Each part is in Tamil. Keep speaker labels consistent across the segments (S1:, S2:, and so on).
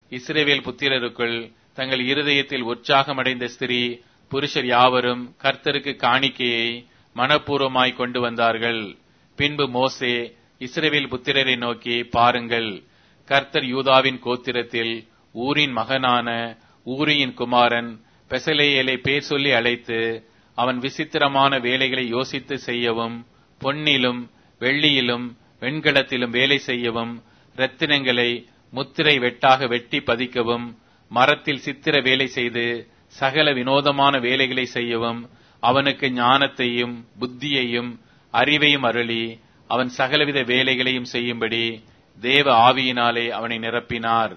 S1: இஸ்ரேவேல் புத்திரருக்குள் தங்கள் இருதயத்தில் உற்சாகமடைந்த ஸ்திரீ புருஷர் யாவரும் கர்த்தருக்கு காணிக்கையை மனப்பூர்வமாய் கொண்டு வந்தார்கள் பின்பு மோசே இஸ்ரேவேல் புத்திரரை நோக்கி பாருங்கள் கர்த்தர் யூதாவின் கோத்திரத்தில் ஊரின் மகனான ஊரியின் குமாரன் பெசலேயலை பேர் சொல்லி அழைத்து அவன் விசித்திரமான வேலைகளை யோசித்து செய்யவும் பொன்னிலும் வெள்ளியிலும் வெண்கலத்திலும் வேலை செய்யவும் ரத்தினங்களை முத்திரை வெட்டாக வெட்டி பதிக்கவும் மரத்தில் சித்திர வேலை செய்து சகல வினோதமான வேலைகளை செய்யவும் அவனுக்கு ஞானத்தையும் புத்தியையும் அறிவையும் அருளி அவன் சகலவித வேலைகளையும் செய்யும்படி தேவ ஆவியினாலே அவனை நிரப்பினார்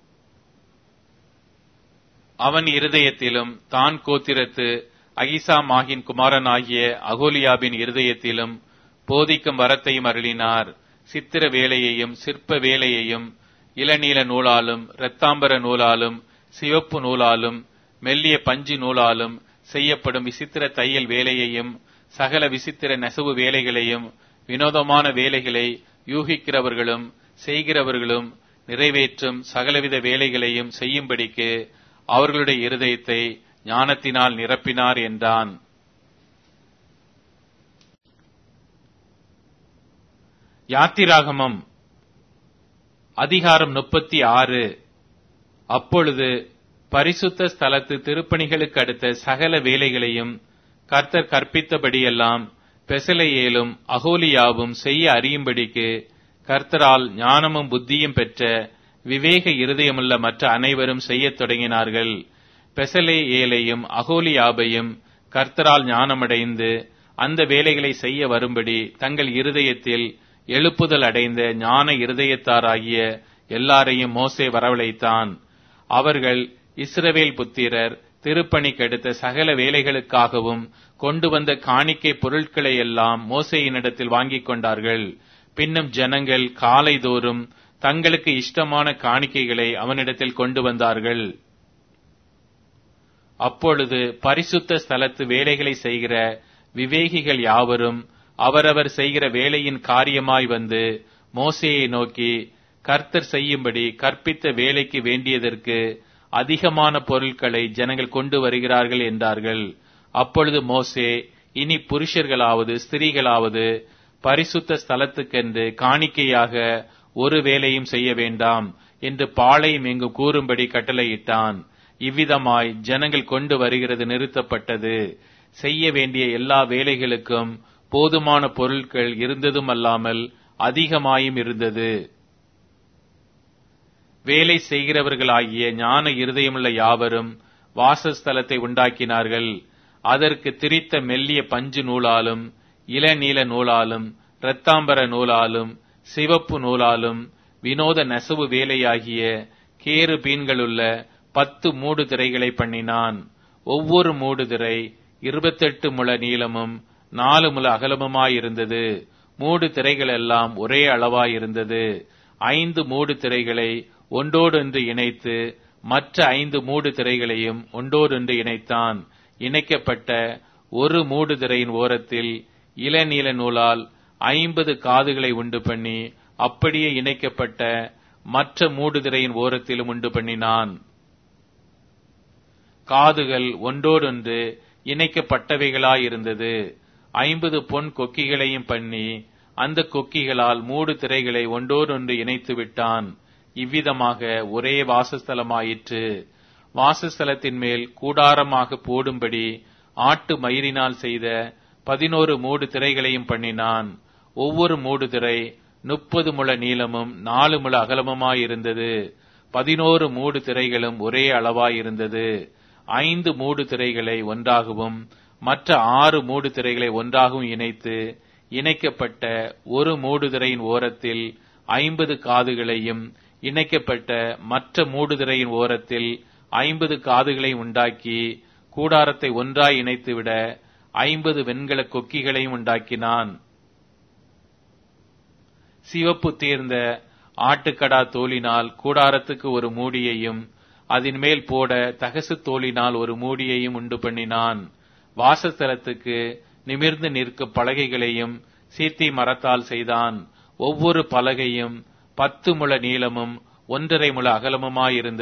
S1: அவன் இருதயத்திலும் தான் கோத்திரத்து அகிசாமாகின் குமாரனாகிய அகோலியாபின் இருதயத்திலும் போதிக்கும் வரத்தையும் அருளினார் சித்திர வேலையையும் சிற்ப வேலையையும் இளநீல நூலாலும் இரத்தாம்பர நூலாலும் சிவப்பு நூலாலும் மெல்லிய பஞ்சு நூலாலும் செய்யப்படும் விசித்திர தையல் வேலையையும் சகல விசித்திர நெசவு வேலைகளையும் வினோதமான வேலைகளை யூகிக்கிறவர்களும் செய்கிறவர்களும் நிறைவேற்றும் சகலவித வேலைகளையும் செய்யும்படிக்கு அவர்களுடைய இருதயத்தை ஞானத்தினால் நிரப்பினார் என்றான் யாத்திராகமம் அதிகாரம் முப்பத்தி ஆறு அப்பொழுது பரிசுத்த ஸ்தலத்து திருப்பணிகளுக்கு அடுத்த சகல வேலைகளையும் கர்த்தர் கற்பித்தபடியெல்லாம் பெசலையேலும் அகோலியாவும் செய்ய அறியும்படிக்கு கர்த்தரால் ஞானமும் புத்தியும் பெற்ற விவேக இருதயமுள்ள மற்ற அனைவரும் செய்யத் தொடங்கினார்கள் பெசலே ஏலையும் அகோலியாபையும் கர்த்தரால் ஞானமடைந்து அந்த வேலைகளை செய்ய வரும்படி தங்கள் இருதயத்தில் எழுப்புதல் அடைந்த ஞான இருதயத்தாராகிய எல்லாரையும் மோசே வரவழைத்தான் அவர்கள் இஸ்ரவேல் புத்திரர் திருப்பணிக்கெடுத்த சகல வேலைகளுக்காகவும் கொண்டு வந்த காணிக்கை பொருட்களை எல்லாம் மோசையினிடத்தில் வாங்கிக் கொண்டார்கள் பின்னும் ஜனங்கள் காலைதோறும் தங்களுக்கு இஷ்டமான காணிக்கைகளை அவனிடத்தில் கொண்டு வந்தார்கள் அப்பொழுது பரிசுத்த ஸ்தலத்து வேலைகளை செய்கிற விவேகிகள் யாவரும் அவரவர் செய்கிற வேலையின் காரியமாய் வந்து மோசேயை நோக்கி கர்த்தர் செய்யும்படி கற்பித்த வேலைக்கு வேண்டியதற்கு அதிகமான பொருட்களை ஜனங்கள் கொண்டு வருகிறார்கள் என்றார்கள் அப்பொழுது மோசே இனி புருஷர்களாவது ஸ்திரீகளாவது பரிசுத்த ஸ்தலத்துக்கென்று காணிக்கையாக ஒரு வேலையும் செய்ய வேண்டாம் என்று பாளையம் எங்கும் கூறும்படி கட்டளையிட்டான் இவ்விதமாய் ஜனங்கள் கொண்டு வருகிறது நிறுத்தப்பட்டது செய்ய வேண்டிய எல்லா வேலைகளுக்கும் போதுமான பொருட்கள் இருந்ததும் அல்லாமல் அதிகமாயும் இருந்தது வேலை செய்கிறவர்களாகிய ஞான இருதயமுள்ள யாவரும் வாசஸ்தலத்தை உண்டாக்கினார்கள் அதற்கு திரித்த மெல்லிய பஞ்சு நூலாலும் இளநீல நூலாலும் இரத்தாம்பர நூலாலும் சிவப்பு நூலாலும் வினோத நெசவு வேலையாகிய கேரு பீன்களுள்ள பத்து மூடு திரைகளை பண்ணினான் ஒவ்வொரு மூடு திரை இருபத்தெட்டு முழ நீளமும் நாலு முழ அகலமுமாயிருந்தது மூடு திரைகள் எல்லாம் ஒரே அளவாயிருந்தது ஐந்து மூடு திரைகளை ஒன்றோடொன்று இணைத்து மற்ற ஐந்து மூடு திரைகளையும் ஒன்றோடொன்று இணைத்தான் இணைக்கப்பட்ட ஒரு மூடு திரையின் ஓரத்தில் இளநீல நூலால் ஐம்பது காதுகளை உண்டு பண்ணி அப்படியே இணைக்கப்பட்ட மற்ற மூடுதிரையின் ஓரத்திலும் உண்டு பண்ணினான் காதுகள் ஒன்றோடொன்று இணைக்கப்பட்டவைகளாயிருந்தது ஐம்பது பொன் கொக்கிகளையும் பண்ணி அந்த கொக்கிகளால் மூடு திரைகளை ஒன்றோடொன்று இணைத்து விட்டான் இவ்விதமாக ஒரே வாசஸ்தலமாயிற்று வாசஸ்தலத்தின் மேல் கூடாரமாக போடும்படி ஆட்டு மயிரினால் செய்த பதினோரு மூடு திரைகளையும் பண்ணினான் ஒவ்வொரு மூடு திரை முப்பது முழ நீளமும் நாலு முழ அகலமுமாயிருந்தது பதினோரு மூடு திரைகளும் ஒரே அளவாயிருந்தது ஐந்து மூடு திரைகளை ஒன்றாகவும் மற்ற ஆறு மூடு திரைகளை ஒன்றாகவும் இணைத்து இணைக்கப்பட்ட ஒரு மூடுதிரையின் ஓரத்தில் ஐம்பது காதுகளையும் இணைக்கப்பட்ட மற்ற மூடுதிரையின் ஓரத்தில் ஐம்பது காதுகளையும் உண்டாக்கி கூடாரத்தை ஒன்றாய் இணைத்துவிட ஐம்பது வெண்கல கொக்கிகளையும் உண்டாக்கினான் சிவப்பு தீர்ந்த ஆட்டுக்கடா தோலினால் கூடாரத்துக்கு ஒரு மூடியையும் அதன் மேல் போட தகசு தோலினால் ஒரு மூடியையும் உண்டு பண்ணினான் வாசஸ்தலத்துக்கு நிமிர்ந்து நிற்கும் பலகைகளையும் சீத்தி மரத்தால் செய்தான் ஒவ்வொரு பலகையும் பத்து முழ நீளமும் ஒன்றரை முழ அகலமுமாயிருந்தது